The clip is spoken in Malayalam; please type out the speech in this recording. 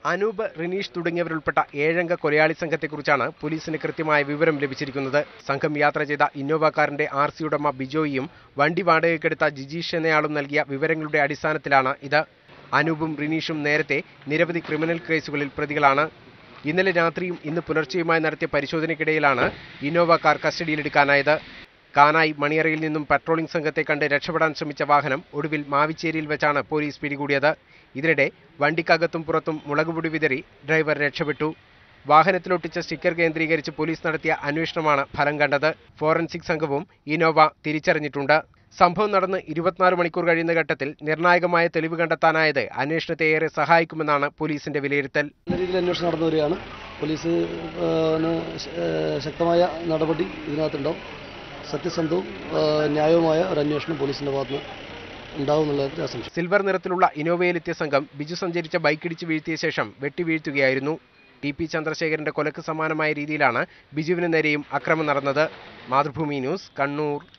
അനൂപ് റിനീഷ് തുടങ്ങിയവരുൾപ്പെട്ട ഏഴംഗ കൊലയാളി സംഘത്തെക്കുറിച്ചാണ് പോലീസിന് കൃത്യമായ വിവരം ലഭിച്ചിരിക്കുന്നത് സംഘം യാത്ര ചെയ്ത ഇന്നോവ കാറിന്റെ ആർ സി ഉടമ ബിജോയിയും വണ്ടി വാടകയ്ക്കെടുത്ത ജിജീഷ് എന്നയാളും നൽകിയ വിവരങ്ങളുടെ അടിസ്ഥാനത്തിലാണ് ഇത് അനൂപും റിനീഷും നേരത്തെ നിരവധി ക്രിമിനൽ കേസുകളിൽ പ്രതികളാണ് ഇന്നലെ രാത്രിയും ഇന്ന് പുലർച്ചെയുമായി നടത്തിയ പരിശോധനയ്ക്കിടയിലാണ് ഇന്നോവ കാർ കസ്റ്റഡിയിലെടുക്കാനായത് കാനായി മണിയറയിൽ നിന്നും പട്രോളിംഗ് സംഘത്തെ കണ്ട് രക്ഷപ്പെടാൻ ശ്രമിച്ച വാഹനം ഒടുവിൽ മാവിച്ചേരിയിൽ വെച്ചാണ് പോലീസ് പിടികൂടിയത് ഇതിനിടെ വണ്ടിക്കകത്തും പുറത്തും മുളകുപൊടി വിതറി ഡ്രൈവർ രക്ഷപ്പെട്ടു വാഹനത്തിലൊട്ടിച്ച സ്റ്റിക്കർ കേന്ദ്രീകരിച്ച് പോലീസ് നടത്തിയ അന്വേഷണമാണ് ഫലം കണ്ടത് ഫോറൻസിക് സംഘവും ഇനോവ തിരിച്ചറിഞ്ഞിട്ടുണ്ട് സംഭവം നടന്ന് ഇരുപത്തിനാല് മണിക്കൂർ കഴിയുന്ന ഘട്ടത്തിൽ നിർണായകമായ തെളിവ് കണ്ടെത്താനായത് അന്വേഷണത്തെ ഏറെ സഹായിക്കുമെന്നാണ് പോലീസിന്റെ വിലയിരുത്തൽ നല്ല രീതിയിൽ അന്വേഷണം നടന്നു വരികയാണ് പോലീസ് ആ, ന് ശ- ആ, ശക്തമായ നടപടി ഇതിനകത്തുണ്ടാവും സത്യസന്ധവും ആ, ന്യായവുമായ ഒരു അന്വേഷണം പോലീസിൻ്റെ ഭാഗത്തുനിന്ന് ഉണ്ടാവും എന്നുള്ള ആശംസ സിൽവർ നിറത്തിലുള്ള ഇനോവയിലെത്തിയ സംഘം ബിജു സഞ്ചരിച്ച ബൈക്കിടിച്ച് വീഴ്ത്തിയ ശേഷം വെട്ടിവീഴ്ത്തുകയായിരുന്നു ടി പി ചന്ദ്രശേഖരന്റെ കൊലക്ക് സമാനമായ രീതിയിലാണ് ബിജുവിന് നേരെയും അക്രമം നടന്നത് മാതൃഭൂമി ന്യൂസ് കണ്ണൂർ